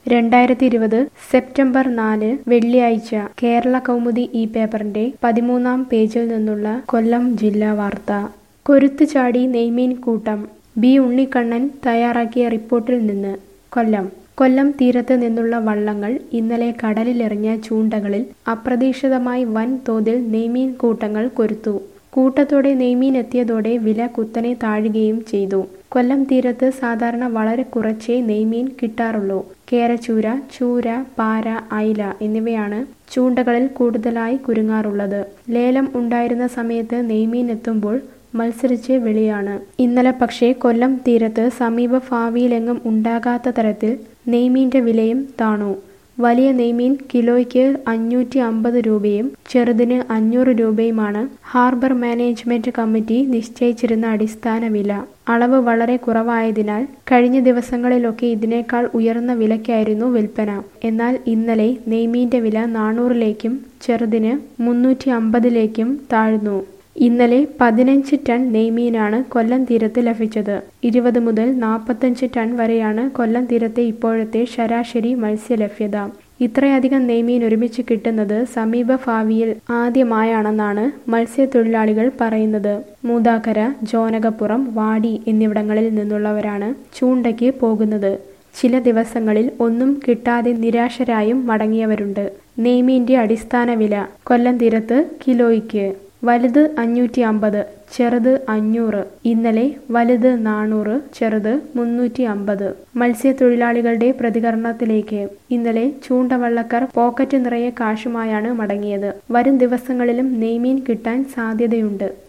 രണ്ടായിരത്തി ഇരുപത് സെപ്റ്റംബർ നാല് വെള്ളിയാഴ്ച കേരള കൗമുദി ഈ പേപ്പറിന്റെ പതിമൂന്നാം പേജിൽ നിന്നുള്ള കൊല്ലം ജില്ലാ വാർത്ത കൊരുത്തു ചാടി നെയ്മീൻ കൂട്ടം ബി ഉണ്ണിക്കണ്ണൻ തയ്യാറാക്കിയ റിപ്പോർട്ടിൽ നിന്ന് കൊല്ലം കൊല്ലം തീരത്ത് നിന്നുള്ള വള്ളങ്ങൾ ഇന്നലെ കടലിലെറിഞ്ഞ ചൂണ്ടകളിൽ അപ്രതീക്ഷിതമായി വൻ തോതിൽ നെയ്മീൻ കൂട്ടങ്ങൾ കൊരുത്തു കൂട്ടത്തോടെ നെയ്മീൻ എത്തിയതോടെ വില കുത്തനെ താഴുകയും ചെയ്തു കൊല്ലം തീരത്ത് സാധാരണ വളരെ കുറച്ചേ നെയ്മീൻ കിട്ടാറുള്ളൂ കേരച്ചൂര ചൂര പാര അയില എന്നിവയാണ് ചൂണ്ടകളിൽ കൂടുതലായി കുരുങ്ങാറുള്ളത് ലേലം ഉണ്ടായിരുന്ന സമയത്ത് നെയ്മീൻ എത്തുമ്പോൾ മത്സരിച്ച് വെളിയാണ് ഇന്നലെ പക്ഷേ കൊല്ലം തീരത്ത് സമീപ ഭാവിയിലെങ്ങും ഉണ്ടാകാത്ത തരത്തിൽ നെയ്മീന്റെ വിലയും താണു വലിയ നെയ്മീൻ കിലോയ്ക്ക് അഞ്ഞൂറ്റി അമ്പത് രൂപയും ചെറുതിന് അഞ്ഞൂറ് രൂപയുമാണ് ഹാർബർ മാനേജ്മെന്റ് കമ്മിറ്റി നിശ്ചയിച്ചിരുന്ന അടിസ്ഥാന വില അളവ് വളരെ കുറവായതിനാൽ കഴിഞ്ഞ ദിവസങ്ങളിലൊക്കെ ഇതിനേക്കാൾ ഉയർന്ന വിലയ്ക്കായിരുന്നു വിൽപ്പന എന്നാൽ ഇന്നലെ നെയ്മീന്റെ വില നാനൂറിലേക്കും ചെറുതിന് മുന്നൂറ്റി അമ്പതിലേക്കും താഴ്ന്നു ഇന്നലെ പതിനഞ്ച് ടൺ നെയ്മീനാണ് കൊല്ലം തീരത്ത് ലഭിച്ചത് ഇരുപത് മുതൽ നാൽപ്പത്തഞ്ച് ടൺ വരെയാണ് കൊല്ലം തീരത്തെ ഇപ്പോഴത്തെ ശരാശരി മത്സ്യലഭ്യത ഇത്രയധികം നെയ്മീൻ ഒരുമിച്ച് കിട്ടുന്നത് സമീപ ഭാവിയിൽ ആദ്യമായാണെന്നാണ് മത്സ്യത്തൊഴിലാളികൾ പറയുന്നത് മൂതാക്കര ജോനകപ്പുറം വാടി എന്നിവിടങ്ങളിൽ നിന്നുള്ളവരാണ് ചൂണ്ടയ്ക്ക് പോകുന്നത് ചില ദിവസങ്ങളിൽ ഒന്നും കിട്ടാതെ നിരാശരായും മടങ്ങിയവരുണ്ട് നെയ്മീന്റെ അടിസ്ഥാന വില കൊല്ലം തീരത്ത് കിലോയ്ക്ക് വലുത് അഞ്ഞൂറ്റി അമ്പത് ചെറുത് അഞ്ഞൂറ് ഇന്നലെ വലുത് നാനൂറ് ചെറുത് മുന്നൂറ്റി അമ്പത് മത്സ്യത്തൊഴിലാളികളുടെ പ്രതികരണത്തിലേക്ക് ഇന്നലെ ചൂണ്ടവള്ളക്കാർ പോക്കറ്റ് നിറയെ കാശുമായാണ് മടങ്ങിയത് വരും ദിവസങ്ങളിലും നെയ്മീൻ കിട്ടാൻ സാധ്യതയുണ്ട്